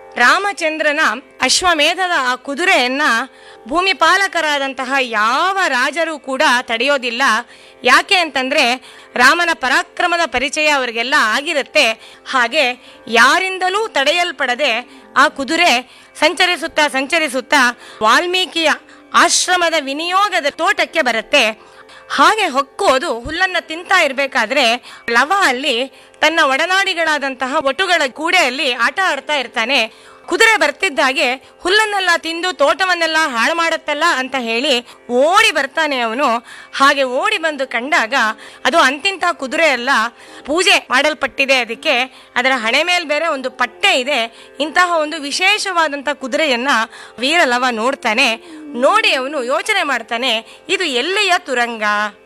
ರಾಮಚಂದ್ರನ ಅಶ್ವಮೇಧದ ಆ ಕುದುರೆಯನ್ನ ಭೂಮಿ ಪಾಲಕರಾದಂತಹ ಯಾವ ರಾಜರು ಕೂಡ ತಡೆಯೋದಿಲ್ಲ ಯಾಕೆ ಅಂತಂದ್ರೆ ರಾಮನ ಪರಾಕ್ರಮದ ಪರಿಚಯ ಅವರಿಗೆಲ್ಲ ಆಗಿರುತ್ತೆ ಹಾಗೆ ಯಾರಿಂದಲೂ ತಡೆಯಲ್ಪಡದೆ ಆ ಕುದುರೆ ಸಂಚರಿಸುತ್ತಾ ಸಂಚರಿಸುತ್ತಾ ವಾಲ್ಮೀಕಿಯ ಆಶ್ರಮದ ವಿನಿಯೋಗದ ತೋಟಕ್ಕೆ ಬರುತ್ತೆ ಹಾಗೆ ಹೊಕ್ಕೋದು ಹುಲ್ಲನ್ನ ತಿಂತಾ ಇರ್ಬೇಕಾದ್ರೆ ಲವ ಅಲ್ಲಿ ತನ್ನ ಒಡನಾಡಿಗಳಾದಂತಹ ಒಟುಗಳ ಕೂಡೆಯಲ್ಲಿ ಆಟ ಆಡ್ತಾ ಇರ್ತಾನೆ ಕುದುರೆ ಬರ್ತಿದ್ದಾಗೆ ಹುಲ್ಲನ್ನೆಲ್ಲ ತಿಂದು ತೋಟವನ್ನೆಲ್ಲ ಹಾಳು ಮಾಡತ್ತಲ್ಲ ಅಂತ ಹೇಳಿ ಓಡಿ ಬರ್ತಾನೆ ಅವನು ಹಾಗೆ ಓಡಿ ಬಂದು ಕಂಡಾಗ ಅದು ಅಂತಿಂತ ಕುದುರೆ ಅಲ್ಲ ಪೂಜೆ ಮಾಡಲ್ಪಟ್ಟಿದೆ ಅದಕ್ಕೆ ಅದರ ಹಣೆ ಮೇಲೆ ಬೇರೆ ಒಂದು ಪಟ್ಟೆ ಇದೆ ಇಂತಹ ಒಂದು ವಿಶೇಷವಾದಂತಹ ಕುದುರೆಯನ್ನ ವೀರಲವ ನೋಡ್ತಾನೆ ನೋಡಿ ಅವನು ಯೋಚನೆ ಮಾಡ್ತಾನೆ ಇದು ಎಲ್ಲಿಯ ತುರಂಗ